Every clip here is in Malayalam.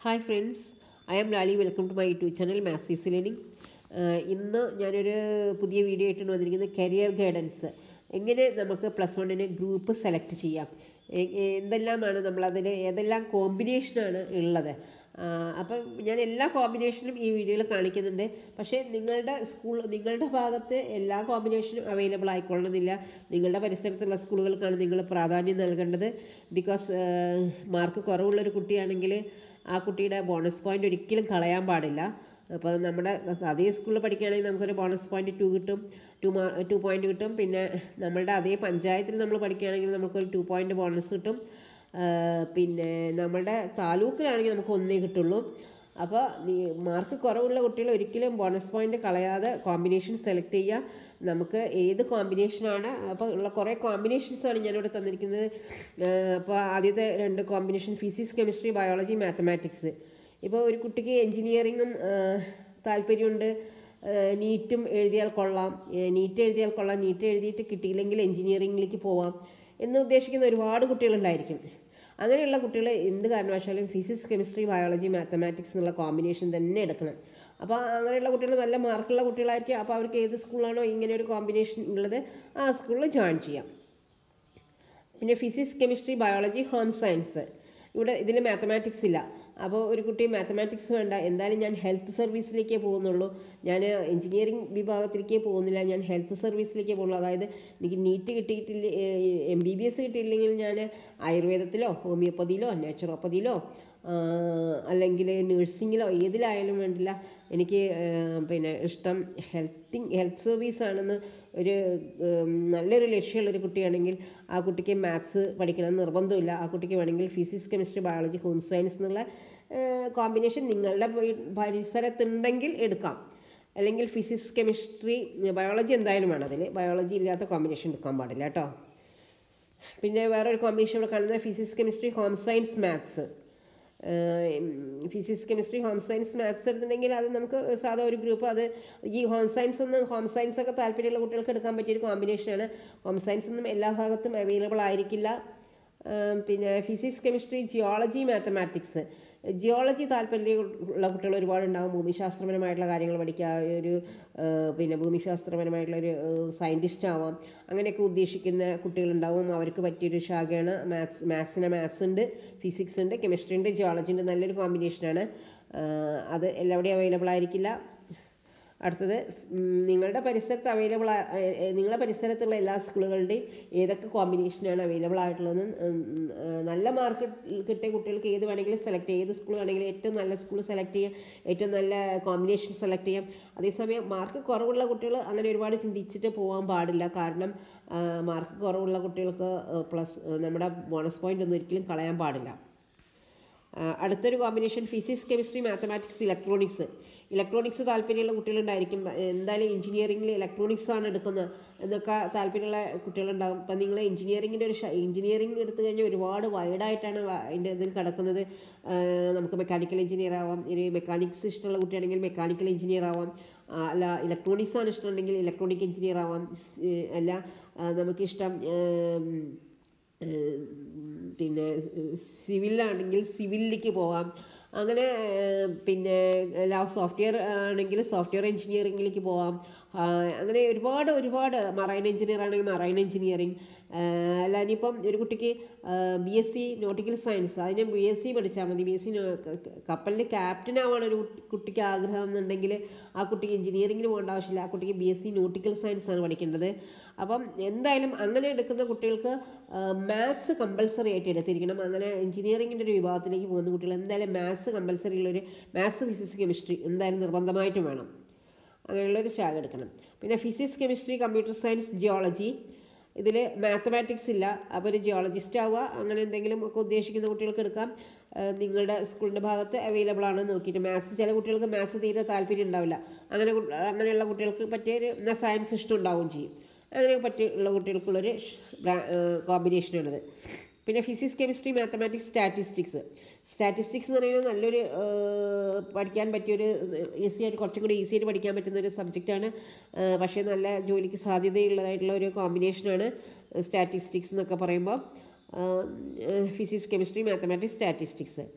hi friends I am Lali welcome to my YouTube channel masters learning ഇന്ന് ഞാനൊരു പുതിയ വീഡിയോ ആയിട്ടാണ് വന്നിരിക്കുന്നത് കരിയർ ഗൈഡൻസ് എങ്ങനെ നമുക്ക് പ്ലസ് വണ്ണിന് ഗ്രൂപ്പ് സെലക്ട് ചെയ്യാം എ- എ- എന്തെല്ലാമാണ് നമ്മളതിൽ ഏതെല്ലാം കോമ്പിനേഷനാണ് ഉള്ളത് ആ, അപ്പം ഞാൻ എല്ലാ കോമ്പിനേഷനും ഈ വീഡിയോയിൽ കാണിക്കുന്നുണ്ട് പക്ഷേ നിങ്ങളുടെ സ്കൂൾ നിങ്ങളുടെ ഭാഗത്ത് എല്ലാ കോമ്പിനേഷനും അവൈലബിൾ ആയിക്കൊള്ളണമെന്നില്ല നിങ്ങളുടെ പരിസരത്തുള്ള സ്കൂളുകൾക്കാണ് നിങ്ങൾ പ്രാധാന്യം നൽകേണ്ടത് ബിക്കോസ് മാർക്ക് കുറവുള്ളൊരു കുട്ടിയാണെങ്കിൽ ആ കുട്ടിയുടെ ബോണസ് പോയിൻ്റ് ഒരിക്കലും കളയാൻ പാടില്ല അപ്പോൾ നമ്മുടെ അതേ സ്കൂളിൽ പഠിക്കുകയാണെങ്കിൽ നമുക്കൊരു ബോണസ് പോയിൻ്റ് ടു കിട്ടും ടു മാ ടു പോയിൻ്റ് കിട്ടും പിന്നെ നമ്മളുടെ അതേ പഞ്ചായത്തിൽ നമ്മൾ പഠിക്കുകയാണെങ്കിൽ നമുക്കൊരു ടു പോയിൻ്റ് ബോണസ് കിട്ടും ആ, പിന്നെ നമ്മുടെ താലൂക്കിലാണെങ്കിൽ നമുക്ക് ഒന്നേ കിട്ടുള്ളൂ അപ്പോൾ മാർക്ക് കുറവുള്ള കുട്ടികൾ ഒരിക്കലും ബോണസ് പോയിൻ്റ് കളയാതെ കോമ്പിനേഷൻ സെലക്ട് ചെയ്യുക നമുക്ക് ഏത് കോമ്പിനേഷനാണ് അപ്പോൾ ഉള്ള കുറേ കോമ്പിനേഷൻസാണ് ഞാനിവിടെ തന്നിരിക്കുന്നത് അപ്പോൾ ആദ്യത്തെ രണ്ട് combination physics chemistry biology mathematics ഇപ്പോൾ ഒരു കുട്ടിക്ക് എൻജിനീയറിങ്ങും താല്പര്യമുണ്ട് നീറ്റും എഴുതിയാൽ കൊള്ളാം നീറ്റ് എഴുതിയാൽ കൊള്ളാം നീറ്റ് എഴുതിയിട്ട് കിട്ടിയില്ലെങ്കിൽ എൻജിനീയറിങ്ങിലേക്ക് പോവാം എന്ന് ഉദ്ദേശിക്കുന്ന ഒരുപാട് കുട്ടികളുണ്ടായിരിക്കും അങ്ങനെയുള്ള കുട്ടികൾ എന്ത് കാരണവശാലും ഫിസിക്സ് കെമിസ്ട്രി ബയോളജി മാത്തമാറ്റിക്സ് എന്നുള്ള കോമ്പിനേഷൻ തന്നെ എടുക്കണം അപ്പോൾ അങ്ങനെയുള്ള കുട്ടികൾ നല്ല മാർക്കുള്ള കുട്ടികളായിരിക്കും അപ്പോൾ അവർക്ക് ഏത് സ്കൂളാണോ ഇങ്ങനെ ഒരു കോമ്പിനേഷൻ ഉള്ളത് ആ സ്കൂളിൽ ജോയിൻ ചെയ്യാം പിന്നെ physics chemistry biology home science ഇവിടെ ഇതിൽ മാത്തമാറ്റിക്സ് ഇല്ല അപ്പോൾ ഒരു കുട്ടി മാത്തമാറ്റിക്സ് വേണ്ട എന്തായാലും ഞാൻ ഹെൽത്ത് സർവീസിലേക്കേ പോകുന്നുള്ളൂ ഞാൻ എഞ്ചിനീയറിംഗ് വിഭാഗത്തിലേക്കേ പോകുന്നില്ല ഞാൻ ഹെൽത്ത് സർവീസിലേക്കേ പോകുള്ളൂ അതായത് എനിക്ക് നീറ്റ് കിട്ടിയിട്ടില്ല എം ബി ബി എസ് കിട്ടിയില്ലെങ്കിൽ ഞാൻ ആയുർവേദത്തിലോ ഹോമിയോപ്പതിയിലോ നാച്ചുറോപ്പതിയിലോ അല്ലെങ്കിൽ നഴ്സിങ്ങിലോ ഏതിലായാലും വേണ്ടില്ല എനിക്ക് ആ, പിന്നെ ഇഷ്ടം ഹെൽത്തിങ് ഹെൽത്ത് സർവീസ് ആണെന്ന് ഒരു ഉം, നല്ലൊരു ലക്ഷ്യമുള്ളൊരു കുട്ടിയാണെങ്കിൽ ആ കുട്ടിക്ക് മാത്സ് പഠിക്കണം എന്ന് നിർബന്ധമില്ല ആ കുട്ടിക്ക് വേണമെങ്കിൽ physics chemistry biology home science എന്നുള്ള കോമ്പിനേഷൻ നിങ്ങളുടെ വീ- പരിസരത്തുണ്ടെങ്കിൽ എടുക്കാം അല്ലെങ്കിൽ ഫിസിക്സ് കെമിസ്ട്രി ബയോളജി എന്തായാലും വേണം അതിൽ ബയോളജി ഇല്ലാത്ത കോമ്പിനേഷൻ എടുക്കാൻ പാടില്ല കേട്ടോ പിന്നെ വേറൊരു കോമ്പിനേഷൻ ഇവിടെ കാണുന്നത് physics chemistry home science maths physics chemistry home science maths എടുത്തിട്ടുണ്ടെങ്കിൽ അത് നമുക്ക് സാധാ ഒരു ഗ്രൂപ്പ് അത് ഈ ഹോം സയൻസ് ഒന്നും ഹോം സയൻസ് ഒക്കെ താല്പര്യമുള്ള കുട്ടികൾക്ക് എടുക്കാൻ പറ്റിയൊരു കോമ്പിനേഷനാണ് ഹോം സയൻസ് ഒന്നും എല്ലാ ഭാഗത്തും അവൈലബിൾ ആയിരിക്കില്ല ഉം, പിന്നെ physics chemistry geology mathematics geology താല്പര്യമുള്ള കുട്ടികൾ ഒരുപാടുണ്ടാകും ഭൂമിശാസ്ത്രപരമായിട്ടുള്ള കാര്യങ്ങൾ പഠിക്കുക ഒരു ഏഹ്, പിന്നെ ഭൂമിശാസ്ത്രപരമായിട്ടുള്ള ഒരു സയൻറ്റിസ്റ്റ് ആവാം അങ്ങനെയൊക്കെ ഉദ്ദേശിക്കുന്ന കുട്ടികളുണ്ടാവും അവർക്ക് പറ്റിയൊരു ശാഖയാണ് മാത്സ് മാത്സിന് മാത്സ് ഉണ്ട് ഫിസിക്സ് ഉണ്ട് കെമിസ്ട്രി ഉണ്ട് ജിയോളജി ഉണ്ട് നല്ലൊരു കോമ്പിനേഷനാണ് ഏഹ്, അത് എല്ലാവിടെയും അവൈലബിൾ ആയിരിക്കില്ല അടുത്തത് ഉം, നിങ്ങളുടെ പരിസരത്ത് അവൈലബിൾ നിങ്ങളുടെ പരിസരത്തുള്ള എല്ലാ സ്കൂളുകളുടെയും ഏതൊക്കെ കോമ്പിനേഷനാണ് അവൈലബിൾ ആയിട്ടുള്ളതെന്ന് ഉം, ഉം, ഏഹ്, നല്ല മാർക്ക് കിട്ടിയ കുട്ടികൾക്ക് ഏത് വേണമെങ്കിലും സെലക്ട് ചെയ്യാം ഏത് സ്കൂൾ വേണമെങ്കിലും ഏറ്റവും നല്ല സ്കൂൾ സെലക്ട് ചെയ്യാം ഏറ്റവും നല്ല കോമ്പിനേഷൻ സെലക്ട് ചെയ്യാം അതേസമയം മാർക്ക് കുറവുള്ള കുട്ടികൾ അങ്ങനെ ഒരുപാട് ചിന്തിച്ചിട്ട് പോകാൻ പാടില്ല കാരണം മാർക്ക് കുറവുള്ള കുട്ടികൾക്ക് പ്ലസ് നമ്മുടെ ബോണസ് പോയിന്റ് ഒന്നും ഒരിക്കലും കളയാൻ പാടില്ല ആ, അടുത്തൊരു combination physics chemistry mathematics electronics electronics താല്പര്യമുള്ള കുട്ടികളുണ്ടായിരിക്കും എന്തായാലും എഞ്ചിനീയറിംഗിൽ ഇലക്ട്രോണിക്സ് ആണ് എടുക്കുന്നത് എന്നൊക്കെ താല്പര്യമുള്ള കുട്ടികളുണ്ടാകും അപ്പം നിങ്ങൾ എഞ്ചിനീയറിങ്ങിൻ്റെ ഒരു എഞ്ചിനീയറിംഗ് എടുത്തു കഴിഞ്ഞാൽ ഒരുപാട് വൈഡായിട്ടാണ് അതിൻ്റെ ഇതിൽ കിടക്കുന്നത് ആ, നമുക്ക് മെക്കാനിക്കൽ എഞ്ചിനീയർ ആവാം ഒരു മെക്കാനിക്സ് ഇഷ്ടമുള്ള കുട്ടിയാണെങ്കിൽ മെക്കാനിക്കൽ എഞ്ചിനീയർ ആവാം ആ, അല്ല ഇലക്ട്രോണിക്സ് ആണ് ഇഷ്ടമുണ്ടെങ്കിൽ ഇലക്ട്രോണിക് എഞ്ചിനീയർ ആവാം സ്- ഏ, അല്ല ആ, നമുക്കിഷ്ടം ഏം, ഏഹ് പിന്നെ സിവിലാണെങ്കിൽ സിവിലിലേക്ക് പോകാം അങ്ങനെ ഏഹ് പിന്നെ എല്ലാ സോഫ്റ്റ്വെയർ ആണെങ്കിൽ സോഫ്റ്റ്വെയർ എഞ്ചിനീയറിങ്ങിലേക്ക് പോകാം ആ, അങ്ങനെ ഒരുപാട് ഒരുപാട് മറൈൻ എഞ്ചിനീയർ ആണെങ്കിൽ മറൈൻ എഞ്ചിനീയറിങ് അല്ല ഇനിയിപ്പം ഒരു കുട്ടിക്ക് B S C nautical science അതിന് ബി എസ് സി പഠിച്ചാൽ മതി ബി എസ് സി കപ്പലിൻ്റെ ക്യാപ്റ്റൻ ആവാൻ ഒരു കുട്ടി- കുട്ടിക്ക് ആഗ്രഹം എന്നുണ്ടെങ്കിൽ ആ കുട്ടിക്ക് എഞ്ചിനീയറിങ്ങിന് പോകേണ്ട ആവശ്യമില്ല ആ കുട്ടിക്ക് B S C nautical science ആണ് പഠിക്കേണ്ടത് അപ്പം എന്തായാലും അങ്ങനെ എടുക്കുന്ന കുട്ടികൾക്ക് മാത്സ് കമ്പൽസറി ആയിട്ട് എടുത്തിരിക്കണം അങ്ങനെ എഞ്ചിനീയറിങ്ങിൻ്റെ ഒരു വിഭാഗത്തിലേക്ക് പോകുന്ന കുട്ടികൾ എന്തായാലും മാത്സ് കമ്പൽസറി ഉള്ളൊരു മാത്സ് ഫിസിക്സ് കെമിസ്ട്രി എന്തായാലും നിർബന്ധമായിട്ടും വേണം അങ്ങനെയുള്ളൊരു ശാഖ എടുക്കണം പിന്നെ physics chemistry computer science geology ഇതിൽ മാത്തമാറ്റിക്സ് ഇല്ല അപ്പോൾ ഒരു ജിയോളജിസ്റ്റ് ആവുക അങ്ങനെ എന്തെങ്കിലും ഒക്കെ ഉദ്ദേശിക്കുന്ന കുട്ടികൾക്ക് എടുക്കാം ആ, നിങ്ങളുടെ സ്കൂളിൻ്റെ ഭാഗത്ത് അവൈലബിൾ ആണ് നോക്കിയിട്ട് മാത്സ് ചില കുട്ടികൾക്ക് മാത്സ് തീരെ താല്പര്യം ഉണ്ടാവില്ല അങ്ങനെ കു- അങ്ങനെയുള്ള കുട്ടികൾക്ക് പറ്റിയൊരു എന്നാൽ സയൻസ് ഇഷ്ടം ഉണ്ടാവുകയും ചെയ്യും അങ്ങനെ പറ്റിയുള്ള കുട്ടികൾക്കുള്ളൊരു കോമ്പിനേഷനാണിത് പിന്നെ physics chemistry mathematics statistics statistics എന്ന് പറയുന്നത് നല്ലൊരു ആ, പഠിക്കാൻ പറ്റിയൊരു ഈസി ആയിട്ട് കുറച്ചും കൂടി ഈസി ആയിട്ട് പഠിക്കാൻ പറ്റുന്ന ഒരു സബ്ജക്റ്റാണ് പക്ഷേ നല്ല ജോലിക്ക് സാധ്യതയുള്ളതായിട്ടുള്ള ഒരു കോമ്പിനേഷനാണ് സ്റ്റാറ്റിസ്റ്റിക്സ് എന്നൊക്കെ പറയുമ്പോൾ ഫിസിക്സ് കെമിസ്ട്രി മാത്തമാറ്റിക്സ് സ്റ്റാറ്റിസ്റ്റിക്സ്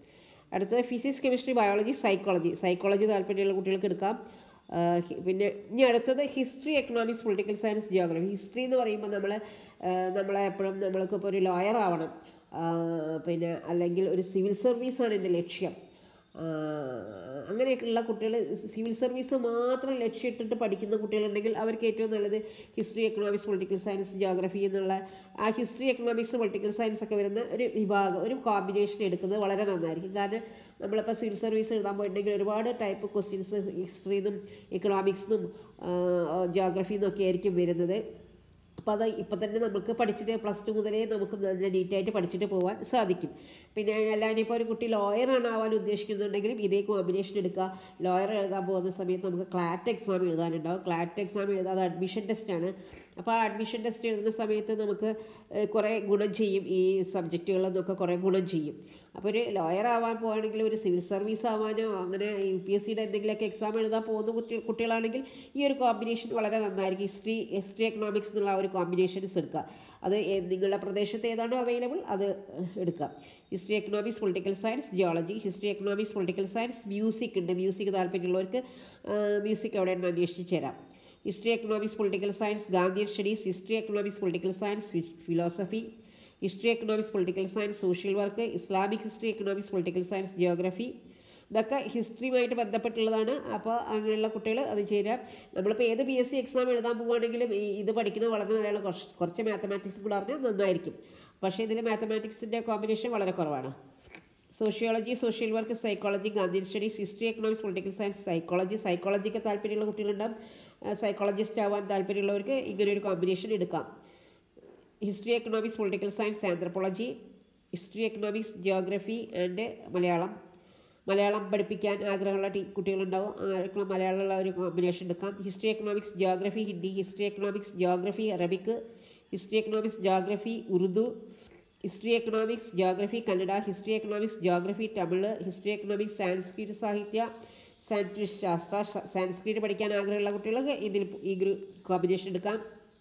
അടുത്തത് physics chemistry biology psychology psychology താല്പര്യമുള്ള കുട്ടികൾക്ക് എടുക്കാം ആ, ഹി- പിന്നെ ഇനി അടുത്തത് history economics political science geography history എന്ന് പറയുമ്പോൾ നമ്മൾ നമ്മളെ എപ്പോഴും നമ്മൾക്ക് ഇപ്പോൾ ഒരു ലോയർ ആവണം ആ, പിന്നെ അല്ലെങ്കിൽ ഒരു സിവിൽ സർവീസാണ് എൻ്റെ ലക്ഷ്യം ആ, അങ്ങനെയൊക്കെയുള്ള കുട്ടികൾ സിവിൽ സർവീസ് മാത്രം ലക്ഷ്യമിട്ടിട്ട് പഠിക്കുന്ന കുട്ടികളുണ്ടെങ്കിൽ അവർക്ക് ഏറ്റവും നല്ലത് history economics political science geography എന്നുള്ള ആ ഹിസ്റ്ററി എക്കണോമിക്സ് പൊളിറ്റിക്കൽ സയൻസ് ഒക്കെ വരുന്ന ഒരു വിഭാഗം ഒരു കോമ്പിനേഷൻ എടുക്കുന്നത് വളരെ നന്നായിരിക്കും കാരണം നമ്മളിപ്പോൾ സിവിൽ സർവീസ് എഴുതാൻ പോയിട്ടുണ്ടെങ്കിൽ ഒരുപാട് ടൈപ്പ് ക്വസ്റ്റ്യൻസ് ഹിസ്റ്ററിന്നും എക്കണോമിക്സിനും ജിയോഗ്രഫിന്നും ഒക്കെ ആയിരിക്കും വരുന്നത് അപ്പോൾ അത് ഇപ്പം തന്നെ നമുക്ക് പഠിച്ചിട്ട് പ്ലസ് ടു മുതലേ നമുക്ക് നല്ല നീറ്റായിട്ട് പഠിച്ചിട്ട് പോകാൻ സാധിക്കും പിന്നെ അല്ലാതെ ഇപ്പോൾ ഒരു കുട്ടി ലോയറാണ് ആവാൻ ഉദ്ദേശിക്കുന്നുണ്ടെങ്കിലും ഇതേ കോമ്പിനേഷൻ എടുക്കുക ലോയർ എഴുതാൻ പോകുന്ന സമയത്ത് നമുക്ക് ക്ലാറ്റ് എക്സാം എഴുതാനുണ്ടാവും ക്ലാറ്റ് എക്സാം എഴുതാൻ അത് അഡ്മിഷൻ ടെസ്റ്റാണ് അപ്പോൾ ആ അഡ്മിഷൻ ടെസ്റ്റ് എഴുതുന്ന സമയത്ത് നമുക്ക് ഏഹ്, കുറേ ഗുണം ചെയ്യും ഈ സബ്ജക്റ്റുകളിലൊക്കെ കുറേ ഗുണം ചെയ്യും അപ്പോൾ ഒരു ലോയർ ആവാൻ പോകുകയാണെങ്കിൽ ഒരു സിവിൽ സർവീസ് ആവാനോ അങ്ങനെ യു പി എസ് സിയുടെ എന്തെങ്കിലുമൊക്കെ എക്സാം എഴുതാൻ പോകുന്ന കുട്ടി കുട്ടികളാണെങ്കിൽ ഈ ഒരു കോമ്പിനേഷൻ വളരെ നന്നായിരിക്കും ഹിസ്റ്ററി ഹിസ്റ്ററി എക്കണോമിക്സ് എന്നുള്ള ആ ഒരു കോമ്പിനേഷൻസ് എടുക്കുക അത് ഏ- നിങ്ങളുടെ പ്രദേശത്ത് ഏതാണോ അവൈലബിൾ അത് എടുക്കാം history economics political science geology history economics political science music ഉണ്ട് മ്യൂസിക് താല്പര്യമുള്ളവർക്ക് മ്യൂസിക് അവിടെ നിന്ന് അന്വേഷിച്ച് തരാം history economics political science Gandhian studies history economics political science philosophy history economics political science social work Islamic history economics political science geography ഇതൊക്കെ ഹിസ്റ്ററിയുമായിട്ട് ബന്ധപ്പെട്ടുള്ളതാണ് അപ്പോൾ അങ്ങനെയുള്ള കുട്ടികൾ അത് ചേരാം നമ്മളിപ്പോൾ ഏത് പി എസ് സി എക്സാം എഴുതാൻ പോവുകയാണെങ്കിലും ഈ ഇത് പഠിക്കുന്നത് വളരെ നല്ലതാണ് കുറച്ച് കുറച്ച് മാത്തമാറ്റിക്സ് കൂടെ അറിഞ്ഞാൽ നന്നായിരിക്കും പക്ഷേ ഇതിൽ മാത്തമാറ്റിക്സിൻ്റെ കോമ്പിനേഷൻ വളരെ കുറവാണ് sociology social work psychology Gandhi studies history economics political science psychology സൈക്കോളജിക്ക് താല്പര്യമുള്ള കുട്ടികളുണ്ടാവും സൈക്കോളജിസ്റ്റ് ആവാൻ താല്പര്യമുള്ളവർക്ക് ഇങ്ങനെ ഒരു കോമ്പിനേഷൻ എടുക്കാം history economics political science anthropology history economics geography and Malayalam Malayalam പഠിപ്പിക്കാൻ ആഗ്രഹമുള്ള ടീ കുട്ടികളുണ്ടാവും അവർക്ക് മലയാളമുള്ള ഒരു കോമ്പിനേഷൻ എടുക്കാം history economics geography Hindi history economics geography Arabic history economics geography Urdu history economics geography Kannada history economics geography Tamil history economics Sanskrit സാഹിത്യ സാൻസ്ക്രിറ്റ് ശാസ്ത്ര സാൻസ്ക്രിറ്റ് പഠിക്കാൻ ആഗ്രഹമുള്ള കുട്ടികൾക്ക് ഇതിൽ ഈ ഗ്രൂ കോമ്പിനേഷൻ എടുക്കാം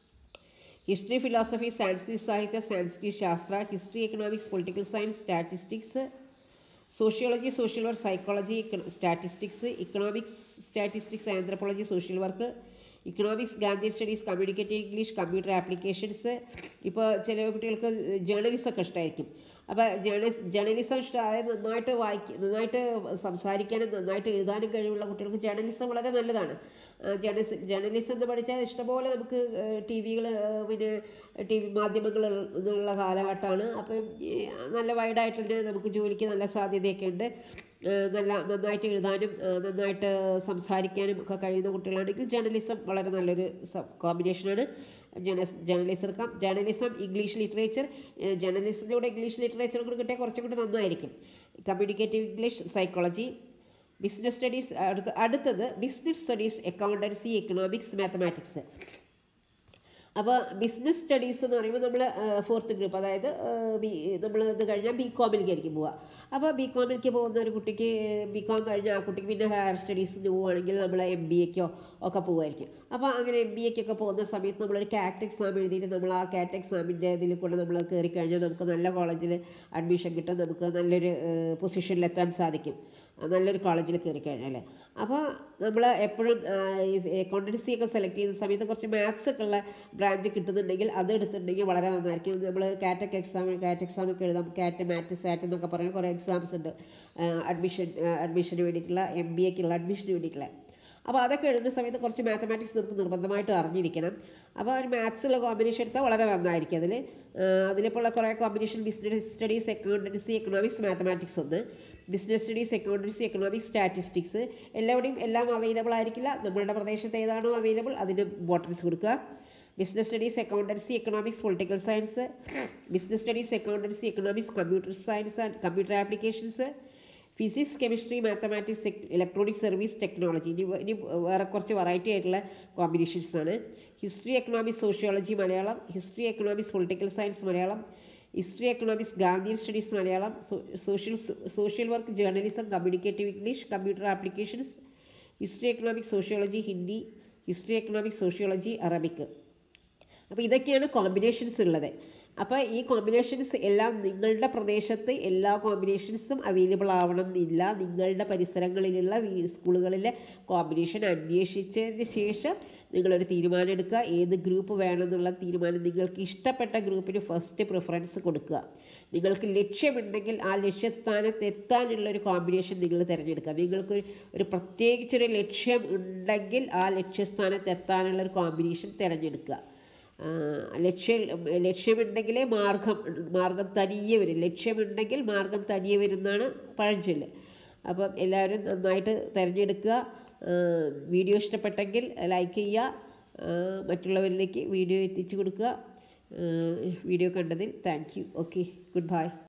ഹിസ്റ്ററി ഫിലോസഫി സാൻസ്ക്രിറ്റ് സാഹിത്യ സാൻസ്ക്രിറ്റ് ശാസ്ത്ര history economics political science statistics sociology social work psychology statistics economics statistics anthropology social work economics Gandhi studies communicative English computer applications ഇപ്പോൾ ചില കുട്ടികൾക്ക് ജേർണലിസം ഒക്കെ ഇഷ്ടമായിരിക്കും അപ്പോൾ ജേർണലിസ് ജേർണലിസം ഇഷ്ടം അതായത് നന്നായിട്ട് വായിക്ക നന്നായിട്ട് സംസാരിക്കാനും നന്നായിട്ട് എഴുതാനും കഴിവുള്ള കുട്ടികൾക്ക് ജേർണലിസം വളരെ നല്ലതാണ് ജേർണലിസം ജേർണലിസം എന്ന് പഠിച്ചാൽ ഇഷ്ടംപോലെ നമുക്ക് ടി വികൾ പിന്നെ ടി വി മാധ്യമങ്ങൾ എന്നുള്ള കാലഘട്ടമാണ് അപ്പം ഈ നല്ല വൈഡായിട്ടുള്ള നമുക്ക് ജോലിക്ക് നല്ല സാധ്യതയൊക്കെ ഉണ്ട് ഏഹ് നല്ല നന്നായിട്ട് എഴുതാനും ഏഹ് നന്നായിട്ട് സംസാരിക്കാനും ഒക്കെ കഴിയുന്ന കുട്ടികളാണെങ്കിൽ ജേർണലിസം വളരെ നല്ലൊരു കോമ്പിനേഷനാണ് ജേർണലിസം എടുക്കാം ജേർണലിസം ഇംഗ്ലീഷ് ലിറ്ററേച്ചർ ജേർണലിസത്തിലൂടെ ഇംഗ്ലീഷ് ലിറ്ററേച്ചർ കൂടി കിട്ടിയാൽ കുറച്ചും കൂടി നന്നായിരിക്കും communicative English psychology business studies അടുത്ത അടുത്തത് business studies accountancy economics mathematics അപ്പോൾ ബിസിനസ് സ്റ്റഡീസ് എന്ന് പറയുമ്പോൾ നമ്മൾ ഫോർത്ത് ഗ്രൂപ്പ് അതായത് ബി നമ്മൾ ഇത് കഴിഞ്ഞാൽ ബി കോമിലേക്ക് ആയിരിക്കും പോവുക അപ്പോൾ ബി കോമിലേക്ക് പോകുന്ന ഒരു കുട്ടിക്ക് ബി കോം കഴിഞ്ഞാൽ ആ കുട്ടിക്ക് പിന്നെ ഹയർ സ്റ്റഡീസിന് പോവുകയാണെങ്കിൽ നമ്മൾ എം ബി എക്കോ ഒക്കെ പോവുമായിരിക്കും അപ്പോൾ അങ്ങനെ എം ബി എക്കൊക്കെ പോകുന്ന സമയത്ത് നമ്മളൊരു കാറ്റ് എക്സാം എഴുതിയിട്ട് നമ്മൾ ആ കാറ്റ് എക്സാമിൻ്റെ ഇതിൽ കൂടെ നമ്മൾ കയറി കഴിഞ്ഞാൽ നമുക്ക് നല്ല കോളേജിൽ അഡ്മിഷൻ കിട്ടും നമുക്ക് നല്ലൊരു പൊസിഷനിലെത്താൻ സാധിക്കും നല്ലൊരു കോളേജിൽ കയറി കഴിഞ്ഞാൽ അപ്പോൾ നമ്മൾ എപ്പോഴും അക്കൗണ്ടൻസി ഒക്കെ സെലക്ട് ചെയ്യുന്ന സമയത്ത് കുറച്ച് മാത്സ് ഒക്കെ ഉള്ള ബ്രാഞ്ച് കിട്ടുന്നുണ്ടെങ്കിൽ അത് എടുത്തിട്ടുണ്ടെങ്കിൽ വളരെ നന്നായിരിക്കും നമ്മൾ കാറ്റൊക്കെ എക്സാം കാറ്റ് എക്സാം ഒക്കെ എഴുതാം കാറ്റ് മാറ്റ് സാറ്റ് എന്നൊക്കെ പറയുന്ന കുറേ എക്സാംസ് ഉണ്ട് അഡ്മിഷൻ അഡ്മിഷന് വേണ്ടിയിട്ടുള്ള എം ബി എക്കുള്ള അഡ്മിഷന് വേണ്ടിയിട്ടുള്ള അപ്പോൾ അതൊക്കെ എഴുതുന്ന സമയത്ത് കുറച്ച് മാത്തമാറ്റിക്സ് നമുക്ക് നിർബന്ധമായിട്ട് അറിഞ്ഞിരിക്കണം അപ്പോൾ ഒരു മാത്സുള്ള കോമ്പിനേഷൻ എടുത്താൽ വളരെ നന്നായിരിക്കും അതിൽ അതിലിപ്പോൾ ഉള്ള കുറേ combination business studies accountancy economics mathematics ഒന്ന് business studies accountancy economics statistics എല്ലാവിടെയും എല്ലാം അവൈലബിൾ ആയിരിക്കില്ല നമ്മളുടെ പ്രദേശത്ത് ഏതാണോ അവൈലബിൾ അതിന് ഇമ്പോർട്ടൻസ് കൊടുക്കുക business studies accountancy economics political science business studies accountancy economics computer science and computer applications physics chemistry mathematics electronic service technology ഇനി ഇനി വേറെ കുറച്ച് വെറൈറ്റി ആയിട്ടുള്ള കോമ്പിനേഷൻസ് ആണ് history economics sociology Malayalam history economics political science Malayalam history economics Gandhian studies Malayalam social social work journalism communicative English computer applications history economics sociology Hindi history economics sociology Arabic അപ്പോൾ ഇതൊക്കെയാണ് കോമ്പിനേഷൻസ് ഉള്ളത് അപ്പോൾ ഈ കോമ്പിനേഷൻസ് എല്ലാം നിങ്ങളുടെ പ്രദേശത്ത് എല്ലാ കോമ്പിനേഷൻസും അവൈലബിൾ ആവണം എന്നില്ല നിങ്ങളുടെ പരിസരങ്ങളിലുള്ള വീ- സ്കൂളുകളിലെ കോമ്പിനേഷൻ അന്വേഷിച്ചതിന് ശേഷം നിങ്ങളൊരു തീരുമാനം എടുക്കുക ഏത് ഗ്രൂപ്പ് വേണമെന്നുള്ള തീരുമാനം നിങ്ങൾക്ക് ഇഷ്ടപ്പെട്ട ഗ്രൂപ്പിന് ഫസ്റ്റ് പ്രിഫറൻസ് കൊടുക്കുക നിങ്ങൾക്ക് ലക്ഷ്യമുണ്ടെങ്കിൽ ആ ലക്ഷ്യസ്ഥാനത്ത് എത്താനുള്ള ഒരു കോമ്പിനേഷൻ നിങ്ങൾ തിരഞ്ഞെടുക്കുക നിങ്ങൾക്ക് ഒരു- ഒരു പ്രത്യേകിച്ചൊരു ലക്ഷ്യം ഉണ്ടെങ്കിൽ ആ ലക്ഷ്യസ്ഥാനത്ത് എത്താനുള്ള ഒരു കോമ്പിനേഷൻ തിരഞ്ഞെടുക്കുക ആ, ലക്ഷ്യം ലക്ഷ്യമുണ്ടെങ്കിലേ മാർഗം മാർഗം തനിയെ വരും ലക്ഷ്യമുണ്ടെങ്കിൽ മാർഗം തനിയെ വരുന്നതാണ് പഴഞ്ചൊല്ല് അപ്പം എല്ലാവരും നന്നായിട്ട് തിരഞ്ഞെടുക്കുക ആ, വീഡിയോ ഇഷ്ടപ്പെട്ടെങ്കിൽ ലൈക്ക് ചെയ്യുക ആ, മറ്റുള്ളവരിലേക്ക് വീഡിയോ എത്തിച്ചു കൊടുക്കുക ആ, വീഡിയോ കണ്ടതിൽ thank you okay good by